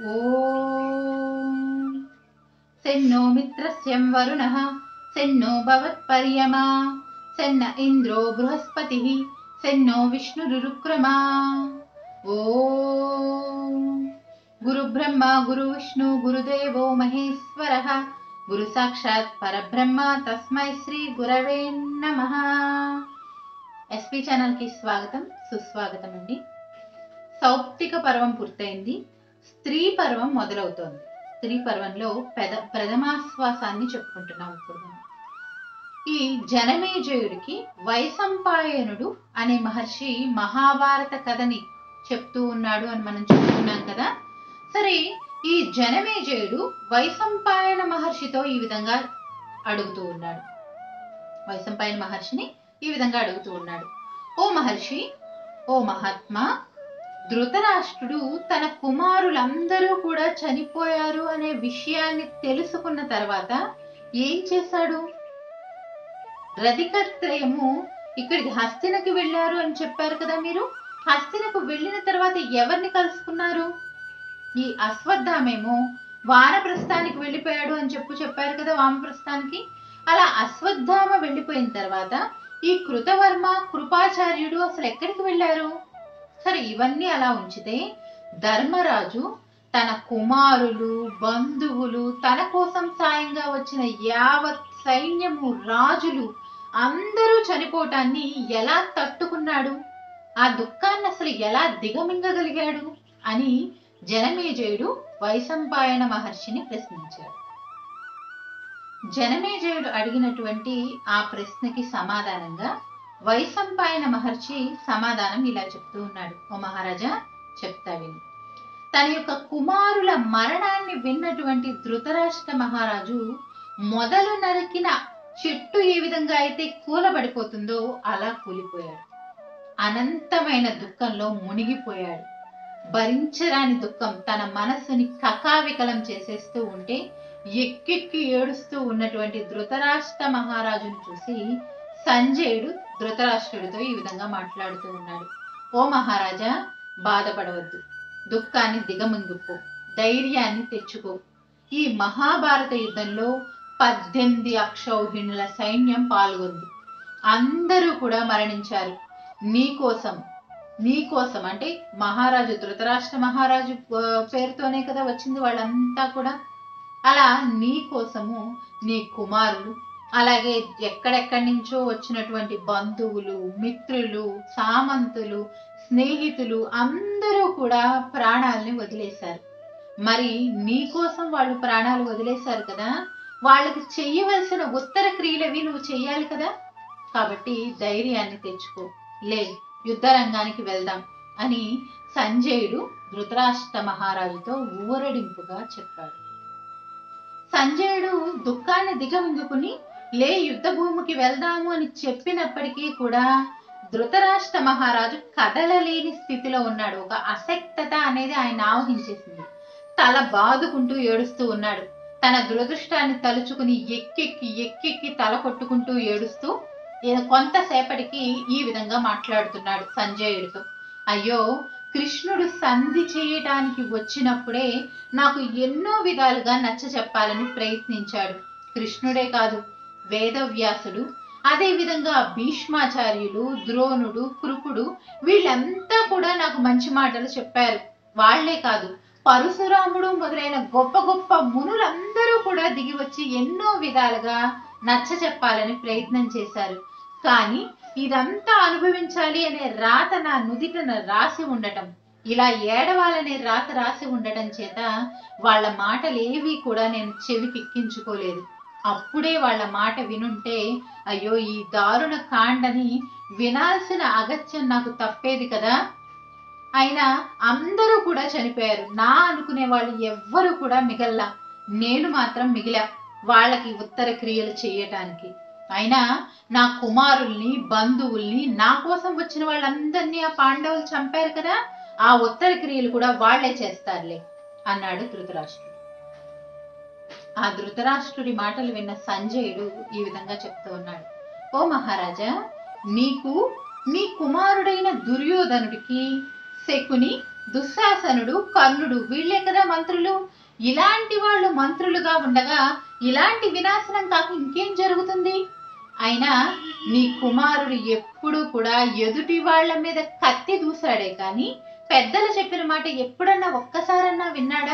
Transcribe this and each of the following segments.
ॐ सेन्नो मित्रस्यं वरुणः सेन्नो भवत्पर्यमा सेन्न इन्द्रो बृहस्पतिः सेन्नो विष्णुरुरुक्रमा ॐ गुरुब्रह्मा गुरुविष्णु गुरुदेवो महेश्वरः गुरुसाक्षात् परब्रह्మ తస్మై శ్రీ గురవే నమః ఎస్పీ ఛానల్కి స్వాగతం సుస్వాగతం అండి సౌప్తిక పర్వం పూర్తయింది స్త్రీ పర్వం మొదలవుతోంది స్త్రీ పర్వంలో పెద ప్రథమాశ్వాసాన్ని చెప్పుకుంటున్నాం ఇప్పుడు మనం ఈ జనమేజయుడికి వైసంపాయనుడు అనే మహర్షి మహాభారత కథని చెప్తూ ఉన్నాడు అని మనం చెప్పుకున్నాం కదా సరే ఈ జనమేజయుడు వైసంపాయన మహర్షితో ఈ విధంగా అడుగుతూ ఉన్నాడు వైసంపాయన మహర్షిని ఈ విధంగా అడుగుతూ ఉన్నాడు ఓ మహర్షి ఓ మహాత్మా ధృతరాష్ట్రుడు తన కుమారులందరూ కూడా చనిపోయారు అనే విషయాన్ని తెలుసుకున్న తర్వాత ఏం చేశాడు రధికత్రయము ఇక్కడికి హస్తినకి వెళ్ళారు అని చెప్పారు కదా మీరు హస్తినకు వెళ్ళిన తర్వాత ఎవరిని కలుసుకున్నారు ఈ అశ్వత్థామేమో వానప్రస్థానికి వెళ్ళిపోయాడు అని చెప్పు చెప్పారు కదా వామప్రస్థానికి అలా అశ్వత్థామ వెళ్ళిపోయిన తర్వాత ఈ కృతవర్మ కృపాచార్యుడు అసలు ఎక్కడికి వెళ్ళారు సరే ఇవన్నీ అలా ఉంచితే ధర్మరాజు తన కుమారులు బంధువులు తన కోసం సాయంగా వచ్చిన యావత్ సైన్యము రాజులు అందరూ చనిపోవటాన్ని ఎలా తట్టుకున్నాడు ఆ దుఃఖాన్ని అసలు ఎలా దిగమింగగలిగాడు అని జనమేజయుడు వైశంపాయన మహర్షిని ప్రశ్నించాడు జనమేజయుడు అడిగినటువంటి ఆ ప్రశ్నకి సమాధానంగా వైశంపాయన మహర్షి సమాధానం ఇలా చెప్తూ ఉన్నాడు ఓ మహారాజా చెప్తా విని తన యొక్క కుమారుల మరణాన్ని విన్నటువంటి ధృతరాష్ట్ర మహారాజు మొదలు నరికిన చెట్టు ఏ విధంగా అయితే కూలబడిపోతుందో అలా కూలిపోయాడు అనంతమైన దుఃఖంలో మునిగిపోయాడు భరించరాని దుఃఖం తన మనస్సుని కకావికలం చేసేస్తూ ఉంటే ఎక్కెక్కి ఏడుస్తూ ఉన్నటువంటి ధృతరాష్ట్ర మహారాజును చూసి సంజయుడు ధృతరాష్ట్రుడితో ఈ విధంగా మాట్లాడుతూ ఉన్నాడు ఓ మహారాజా బాధపడవద్దు దుఃఖాన్ని దిగమింగుపో ధైర్యాన్ని తెచ్చుకో ఈ మహాభారత యుద్ధంలో పద్దెనిమిది అక్షౌహిణుల సైన్యం పాల్గొంది అందరూ కూడా మరణించారు నీ కోసం నీ కోసం అంటే మహారాజు ధృతరాష్ట్ర మహారాజు ఆ, పేరుతోనే కదా వచ్చింది వాళ్ళంతా కూడా అలా నీ కోసము నీ కుమారులు అలాగే ఎక్కడెక్కడి నుంచో వచ్చినటువంటి బంధువులు మిత్రులు సామంతులు స్నేహితులు అందరూ కూడా ప్రాణాలని వదిలేశారు మరి నీ కోసం వాళ్ళు ప్రాణాలు వదిలేశారు కదా వాళ్ళకి చెయ్యవలసిన ఉత్తర క్రియలవి నువ్వు చెయ్యాలి కదా కాబట్టి ధైర్యాన్ని తెచ్చుకో లే యుద్ధ రంగానికి వెళ్దాం అని సంజయుడు ధృతరాష్ట్ర మహారాజుతో ఊరడింపుగా చెప్పాడు సంజయుడు దుఃఖాన్ని దిగమింగుకుని లే యుద్ధ భూమికి వెళ్దాము అని చెప్పినప్పటికీ కూడా ధృతరాష్ట్ర మహారాజు కదలలేని స్థితిలో ఉన్నాడు ఒక అసక్తత అనేది ఆయన ఆవహించేసింది తల బాదుకుంటూ ఏడుస్తూ ఉన్నాడు తన దురదృష్టాన్ని తలుచుకుని ఎక్కెక్కి ఎక్కెక్కి తల కొట్టుకుంటూ ఏడుస్తూ ఈయన కొంతసేపటికి ఈ విధంగా మాట్లాడుతున్నాడు సంజయుడితో అయ్యో కృష్ణుడు సంధి చేయటానికి వచ్చినప్పుడే నాకు ఎన్నో విధాలుగా నచ్చ చెప్పాలని ప్రయత్నించాడు కృష్ణుడే కాదు వేదవ్యాసుడు అదే విధంగా భీష్మాచార్యులు ద్రోణుడు కృపుడు వీళ్ళంతా కూడా నాకు మంచి మాటలు చెప్పారు వాళ్లే కాదు పరశురాముడు మొదలైన గొప్ప గొప్ప మునులందరూ కూడా దిగి వచ్చి ఎన్నో విధాలుగా నచ్చ చెప్పాలని ప్రయత్నం చేశారు కానీ ఇదంతా అనుభవించాలి అనే రాత నా నుదిటన రాసి ఉండటం ఇలా ఏడవాలనే రాత రాసి ఉండటం చేత వాళ్ళ మాటలేవి కూడా నేను చెవికెక్కించుకోలేదు అప్పుడే వాళ్ళ మాట వినుంటే అయ్యో ఈ దారుణ కాండని వినాల్సిన అగత్యం నాకు తప్పేది కదా అయినా అందరూ కూడా చనిపోయారు నా అనుకునే వాళ్ళు ఎవ్వరు కూడా మిగల్లా నేను మాత్రం మిగిలా వాళ్ళకి ఉత్తర క్రియలు చేయటానికి అయినా నా కుమారుల్ని బంధువుల్ని నా కోసం వచ్చిన వాళ్ళందరినీ ఆ పాండవులు చంపారు కదా ఆ ఉత్తర క్రియలు కూడా వాళ్లే చేస్తారులే అన్నాడు ధృతరాష్ట్రుడు ఆ ధృతరాష్ట్రుడి మాటలు విన్న సంజయుడు ఈ విధంగా చెప్తూ ఉన్నాడు ఓ మహారాజా నీకు నీ కుమారుడైన దుర్యోధనుడికి శకుని దుశ్శాసనుడు కర్ణుడు వీళ్ళే కదా మంత్రులు ఇలాంటి వాళ్ళు మంత్రులుగా ఉండగా ఇలాంటి వినాశనం కాక ఇంకేం జరుగుతుంది అయినా నీ కుమారుడు ఎప్పుడూ కూడా ఎదుటి వాళ్ళ మీద కత్తి దూసాడే కానీ పెద్దలు చెప్పిన మాట ఎప్పుడన్నా ఒక్కసారన్నా విన్నాడా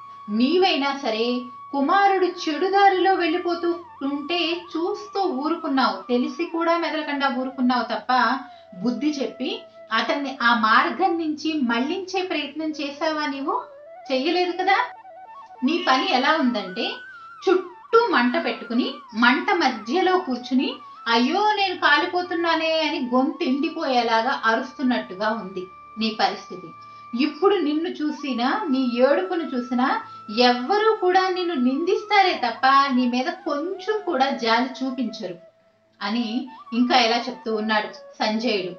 నీవైనా సరే కుమారుడు చెడుదారిలో వెళ్ళిపోతూ ఉంటే చూస్తూ ఊరుకున్నావు తెలిసి కూడా మెదలకుండా ఊరుకున్నావు తప్ప బుద్ధి చెప్పి అతన్ని ఆ మార్గం నుంచి మళ్ళించే ప్రయత్నం చేసావా నీవు చెయ్యలేదు కదా నీ పని ఎలా ఉందంటే చుట్టూ మంట పెట్టుకుని మంట మధ్యలో కూర్చుని అయ్యో నేను కాలిపోతున్నానే అని గొంతు ఎండిపోయేలాగా అరుస్తున్నట్టుగా ఉంది నీ పరిస్థితి ఇప్పుడు నిన్ను చూసినా నీ ఏడుపును చూసినా ఎవ్వరూ కూడా నిన్ను నిందిస్తారే తప్ప నీ మీద కొంచెం కూడా జాలి చూపించరు అని ఇంకా ఎలా చెప్తూ ఉన్నాడు సంజయుడు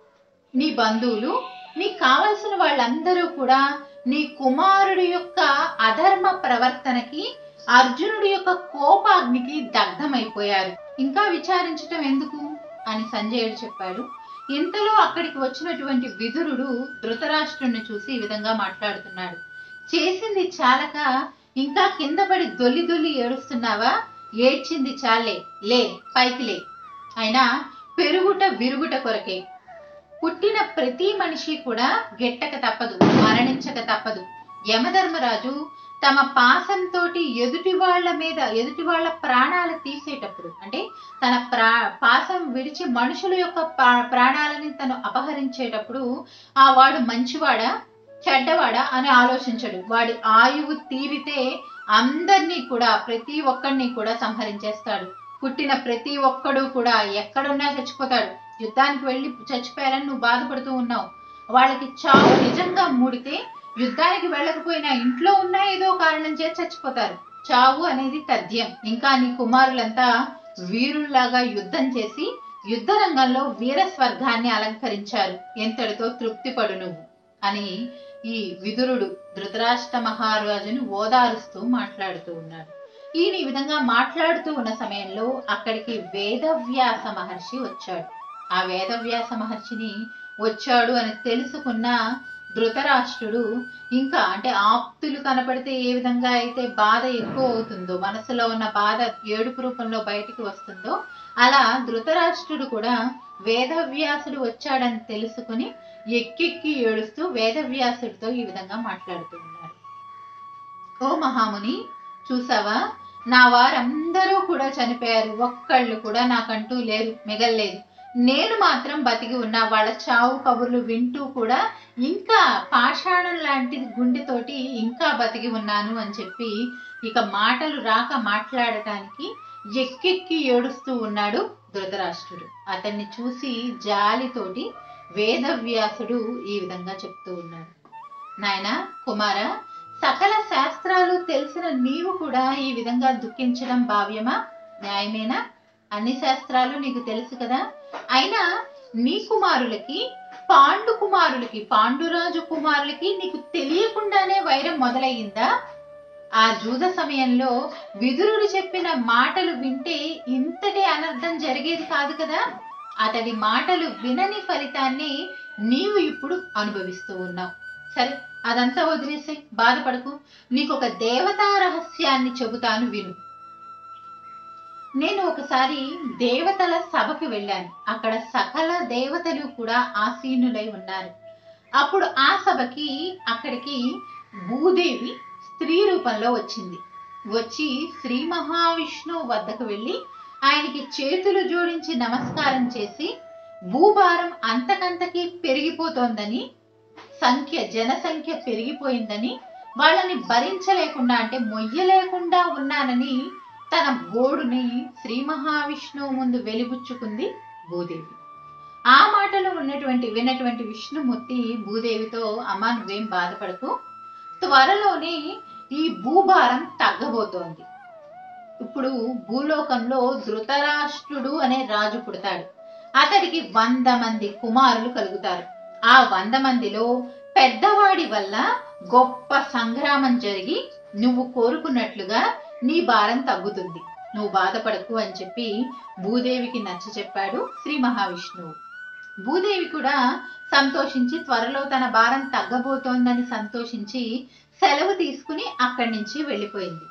నీ బంధువులు నీకు కావలసిన వాళ్ళందరూ కూడా నీ కుమారుడి యొక్క అధర్మ ప్రవర్తనకి అర్జునుడి యొక్క కోపాగ్నికి దగ్ధమైపోయారు ఇంకా విచారించటం ఎందుకు అని సంజయుడు చెప్పాడు ఇంతలో అక్కడికి వచ్చినటువంటి విదురుడు ధృతరాష్ట్రుణ్ణి చూసి ఈ విధంగా మాట్లాడుతున్నాడు చేసింది చాలక ఇంకా కింద పడి దొల్లి దొల్లి ఏడుస్తున్నావా ఏడ్చింది చాలే లే పైకి లే అయినా పెరుగుట విరుగుట కొరకే పుట్టిన ప్రతి మనిషి కూడా గెట్టక తప్పదు మరణించక తప్పదు యమధర్మరాజు తమ పాసంతో ఎదుటి వాళ్ళ మీద ఎదుటి వాళ్ళ ప్రాణాలు తీసేటప్పుడు అంటే తన ప్రా పాసం విడిచి మనుషుల యొక్క ప్రా- ప్రాణాలని తను అపహరించేటప్పుడు ఆ వాడు మంచివాడా చెడ్డవాడా అని ఆలోచించడు వాడి ఆయువు తీరితే అందరినీ కూడా ప్రతి ఒక్కడిని కూడా సంహరించేస్తాడు పుట్టిన ప్రతి ఒక్కడు కూడా ఎక్కడున్నా చచ్చిపోతాడు యుద్ధానికి వెళ్ళి చచ్చిపోయారని నువ్వు బాధపడుతూ ఉన్నావు వాళ్ళకి చావు నిజంగా మూడితే యుద్ధానికి వెళ్ళకపోయినా ఇంట్లో ఉన్నా ఏదో కారణం చేసి చచ్చిపోతారు చావు అనేది తథ్యం ఇంకా నీ కుమారులంతా వీరుల్లాగా యుద్ధం చేసి యుద్ధ రంగంలో వీర స్వర్గాన్ని అలంకరించారు ఎంతటితో తృప్తి పడు నువ్వు అని ఈ విదురుడు ధృతరాష్ట్ర మహారాజును ఓదారుస్తూ మాట్లాడుతూ ఉన్నాడు ఈయన ఈ విధంగా మాట్లాడుతూ ఉన్న సమయంలో అక్కడికి వేదవ్యాస మహర్షి వచ్చాడు ఆ వేదవ్యాస మహర్షిని వచ్చాడు అని తెలుసుకున్న ధృతరాష్ట్రుడు ఇంకా అంటే ఆప్తులు కనపడితే ఏ విధంగా అయితే బాధ ఎక్కువ అవుతుందో మనసులో ఉన్న బాధ ఏడుపు రూపంలో బయటికి వస్తుందో అలా ధృతరాష్ట్రుడు కూడా వేదవ్యాసుడు వచ్చాడని తెలుసుకుని ఎక్కెక్కి ఏడుస్తూ వేదవ్యాసుడితో ఈ విధంగా మాట్లాడుతూ ఉన్నాడు ఓ మహాముని చూసావా నా వారందరూ కూడా చనిపోయారు ఒక్కళ్ళు కూడా నాకంటూ లేరు మిగల్లేదు నేను మాత్రం బతికి ఉన్నా వాళ్ళ చావు కబుర్లు వింటూ కూడా ఇంకా పాషాణం లాంటి గుండెతోటి ఇంకా బతికి ఉన్నాను అని చెప్పి ఇక మాటలు రాక మాట్లాడటానికి ఎక్కెక్కి ఏడుస్తూ ఉన్నాడు ధృతరాష్ట్రుడు అతన్ని చూసి జాలితోటి వేదవ్యాసుడు ఈ విధంగా చెప్తూ ఉన్నాడు నాయనా కుమార సకల శాస్త్రాలు తెలిసిన నీవు కూడా ఈ విధంగా దుఃఖించడం భావ్యమా న్యాయమేనా అన్ని శాస్త్రాలు నీకు తెలుసు కదా అయినా నీ కుమారులకి పాండు కుమారులకి పాండురాజు కుమారులకి నీకు తెలియకుండానే వైరం మొదలయ్యిందా ఆ జూద సమయంలో విదురుడు చెప్పిన మాటలు వింటే ఇంతటి అనర్థం జరిగేది కాదు కదా అతడి మాటలు వినని ఫలితాన్ని నీవు ఇప్పుడు అనుభవిస్తూ ఉన్నావు సరే అదంతా వదిలేసే బాధపడకు నీకు ఒక దేవతా రహస్యాన్ని చెబుతాను విను నేను ఒకసారి దేవతల సభకి వెళ్ళాను అక్కడ సకల దేవతలు కూడా ఆసీనులై ఉన్నారు అప్పుడు ఆ సభకి అక్కడికి భూదేవి స్త్రీ రూపంలో వచ్చింది వచ్చి శ్రీ మహావిష్ణువు వద్దకు వెళ్ళి ఆయనకి చేతులు జోడించి నమస్కారం చేసి భూభారం అంతకంతకి పెరిగిపోతోందని సంఖ్య జనసంఖ్య పెరిగిపోయిందని వాళ్ళని భరించలేకుండా అంటే మొయ్యలేకుండా ఉన్నానని తన గోడుని శ్రీ మహావిష్ణువు ముందు వెలిబుచ్చుకుంది భూదేవి ఆ మాటలో ఉన్నటువంటి విన్నటువంటి విష్ణుమూర్తి భూదేవితో అమ్మ నువ్వేం బాధపడకు త్వరలోనే ఈ భూభారం తగ్గబోతోంది ఇప్పుడు భూలోకంలో ధృతరాష్ట్రుడు అనే రాజు పుడతాడు అతడికి వంద మంది కుమారులు కలుగుతారు ఆ వంద మందిలో పెద్దవాడి వల్ల గొప్ప సంగ్రామం జరిగి నువ్వు కోరుకున్నట్లుగా నీ భారం తగ్గుతుంది నువ్వు బాధపడకు అని చెప్పి భూదేవికి నచ్చ చెప్పాడు శ్రీ మహావిష్ణువు భూదేవి కూడా సంతోషించి త్వరలో తన భారం తగ్గబోతోందని సంతోషించి సెలవు తీసుకుని అక్కడి నుంచి వెళ్ళిపోయింది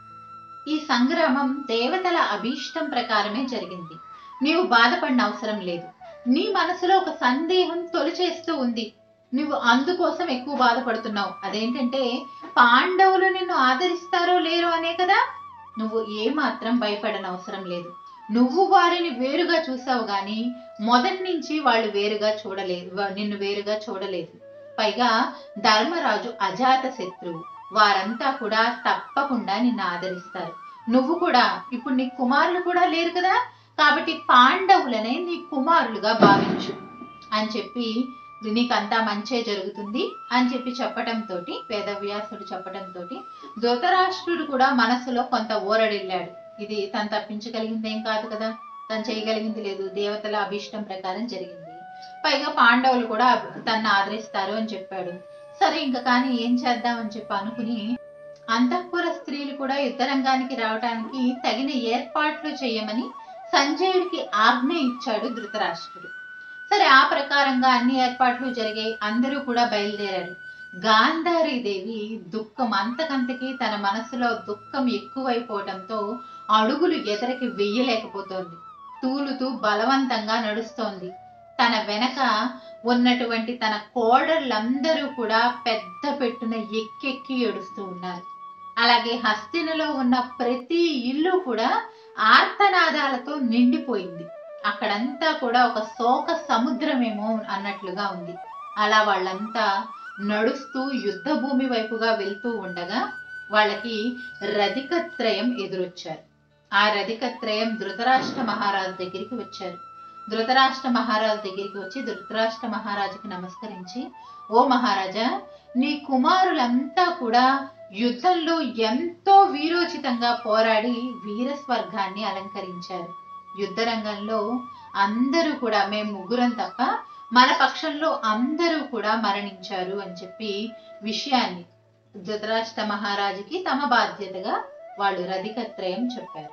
ఈ సంగ్రామం దేవతల అభీష్టం ప్రకారమే జరిగింది నీవు బాధపడిన అవసరం లేదు నీ మనసులో ఒక సందేహం తొలిచేస్తూ ఉంది నువ్వు అందుకోసం ఎక్కువ బాధపడుతున్నావు అదేంటంటే పాండవులు నిన్ను ఆదరిస్తారో లేరో అనే కదా నువ్వు ఏమాత్రం భయపడన అవసరం లేదు నువ్వు వారిని వేరుగా చూసావు గాని మొదటి నుంచి వాళ్ళు వేరుగా చూడలేదు వా- నిన్ను వేరుగా చూడలేదు పైగా ధర్మరాజు అజాత శత్రువు వారంతా కూడా తప్పకుండా నిన్ను ఆదరిస్తారు నువ్వు కూడా ఇప్పుడు నీ కుమారులు కూడా లేరు కదా కాబట్టి పాండవులనే నీ కుమారులుగా భావించు అని చెప్పి నీకంతా మంచే జరుగుతుంది అని చెప్పి చెప్పటంతో వేదవ్యాసుడు చెప్పటంతో ధృతరాష్ట్రుడు కూడా మనసులో కొంత ఊరడిల్లాడు ఇది తను తప్పించగలిగింది ఏం కాదు కదా తను చేయగలిగింది లేదు దేవతల అభిష్టం ప్రకారం జరిగింది పైగా పాండవులు కూడా తన్ను ఆదరిస్తారు అని చెప్పాడు సరే ఇంకా కానీ ఏం చేద్దామని చెప్పి అనుకుని అంతఃపుర స్త్రీలు కూడా యుద్ధరంగానికి రావడానికి తగిన ఏర్పాట్లు చేయమని సంజయుడికి ఆజ్ఞ ఇచ్చాడు ధృతరాష్ట్రుడు సరే ఆ ప్రకారంగా అన్ని ఏర్పాట్లు జరిగాయి అందరూ కూడా బయలుదేరారు గాంధారీదేవి దుఃఖం అంతకంతకి తన మనసులో దుఃఖం ఎక్కువైపోవటంతో అడుగులు ఎదరికి వెయ్యలేకపోతోంది తూలుతూ బలవంతంగా నడుస్తోంది తన వెనక ఉన్నటువంటి తన కోడళ్ళందరూ కూడా పెద్ద పెట్టున ఎక్కెక్కి ఏడుస్తూ ఉన్నారు అలాగే హస్తినలో ఉన్న ప్రతి ఇల్లు కూడా ఆర్తనాదాలతో నిండిపోయింది అక్కడంతా కూడా ఒక శోక సముద్రమేమో అన్నట్లుగా ఉంది అలా వాళ్ళంతా నడుస్తూ యుద్ధ భూమి వైపుగా వెళ్తూ ఉండగా వాళ్ళకి రధికత్రయం ఎదురొచ్చారు ఆ రధికత్రయం ధృతరాష్ట్ర మహారాజు దగ్గరికి వచ్చారు ధృతరాష్ట్ర మహారాజు దగ్గరికి వచ్చి ధృతరాష్ట్ర మహారాజుకి నమస్కరించి ఓ మహారాజా నీ కుమారులంతా కూడా యుద్ధంలో ఎంతో వీరోచితంగా పోరాడి వీరస్వర్గాన్ని అలంకరించారు యుద్ధ రంగంలో అందరూ కూడా మేము ముగ్గురం తప్ప మన పక్షంలో అందరూ కూడా మరణించారు అని చెప్పి విషయాన్ని ధృతరాష్ట్ర మహారాజుకి తమ బాధ్యతగా వాళ్ళు రధికత్రయం చెప్పారు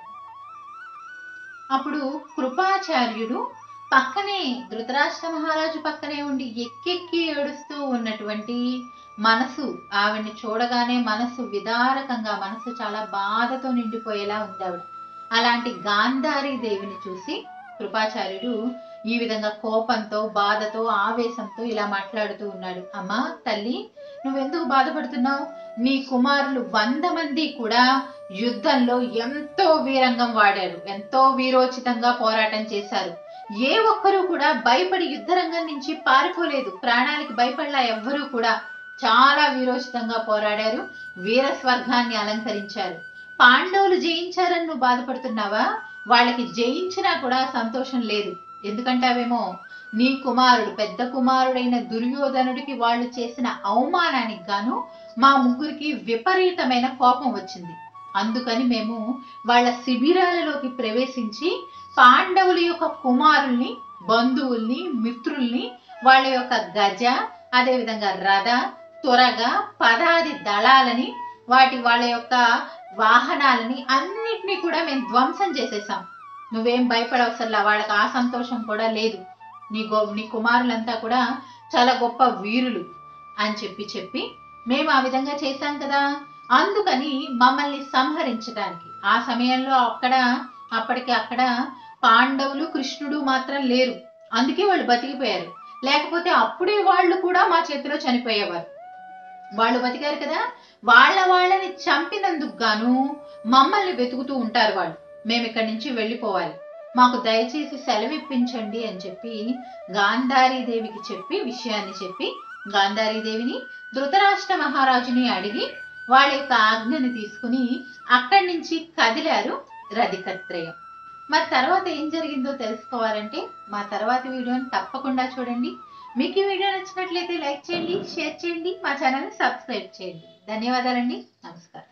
అప్పుడు కృపాచార్యుడు పక్కనే ధృతరాష్ట్ర మహారాజు పక్కనే ఉండి ఎక్కెక్కి ఏడుస్తూ ఉన్నటువంటి మనసు ఆవిడ్ని చూడగానే మనసు విదారకంగా మనసు చాలా బాధతో నిండిపోయేలా ఉంది ఆవిడ అలాంటి గాంధారీ దేవిని చూసి కృపాచార్యుడు ఈ విధంగా కోపంతో బాధతో ఆవేశంతో ఇలా మాట్లాడుతూ ఉన్నాడు అమ్మా తల్లి నువ్వెందుకు బాధపడుతున్నావు నీ కుమారులు వంద మంది కూడా యుద్ధంలో ఎంతో వీరంగం వాడారు ఎంతో వీరోచితంగా పోరాటం చేశారు ఏ ఒక్కరూ కూడా భయపడి యుద్ధరంగం నుంచి పారిపోలేదు ప్రాణానికి భయపడలా ఎవ్వరూ కూడా చాలా వీరోచితంగా పోరాడారు వీర స్వర్గాన్ని అలంకరించారు పాండవులు జయించారని నువ్వు బాధపడుతున్నావా వాళ్ళకి జయించినా కూడా సంతోషం లేదు ఎందుకంటావేమో నీ కుమారుడు పెద్ద కుమారుడైన దుర్యోధనుడికి వాళ్ళు చేసిన అవమానానికి గాను మా ముగ్గురికి విపరీతమైన కోపం వచ్చింది అందుకని మేము వాళ్ళ శిబిరాలలోకి ప్రవేశించి పాండవుల యొక్క కుమారుల్ని బంధువుల్ని మిత్రుల్ని వాళ్ళ యొక్క గజ అదేవిధంగా రథ త్వరగా పదాది దళాలని వాటి వాళ్ళ యొక్క వాహనాలని అన్నిటినీ కూడా మేము ధ్వంసం చేసేసాం నువ్వేం భయపడవసరలా వాళ్ళకి ఆ సంతోషం కూడా లేదు నీ గో నీ కుమారులంతా కూడా చాలా గొప్ప వీరులు అని చెప్పి చెప్పి మేము ఆ విధంగా చేశాం కదా అందుకని మమ్మల్ని సంహరించడానికి ఆ సమయంలో అక్కడ అప్పటికి అక్కడ పాండవులు కృష్ణుడు మాత్రం లేరు అందుకే వాళ్ళు బతికిపోయారు లేకపోతే అప్పుడే వాళ్ళు కూడా మా చేతిలో చనిపోయేవారు వాళ్ళు బతికారు కదా వాళ్ళ వాళ్ళని చంపినందుకు గాను మమ్మల్ని వెతుకుతూ ఉంటారు వాళ్ళు మేము ఇక్కడి నుంచి వెళ్ళిపోవాలి మాకు దయచేసి సెలవిప్పించండి అని చెప్పి గాంధారీదేవికి చెప్పి విషయాన్ని చెప్పి గాంధారీదేవిని ధృతరాష్ట్ర మహారాజుని అడిగి వాళ్ళ యొక్క ఆజ్ఞని తీసుకుని అక్కడి నుంచి కదిలారు రధికత్రయం మరి తర్వాత ఏం జరిగిందో తెలుసుకోవాలంటే మా తర్వాత వీడియోని తప్పకుండా చూడండి మీకు ఈ వీడియో నచ్చినట్లయితే లైక్ చేయండి షేర్ చేయండి మా ఛానల్ని సబ్స్క్రైబ్ చేయండి ధన్యవాదాలండి నమస్కారం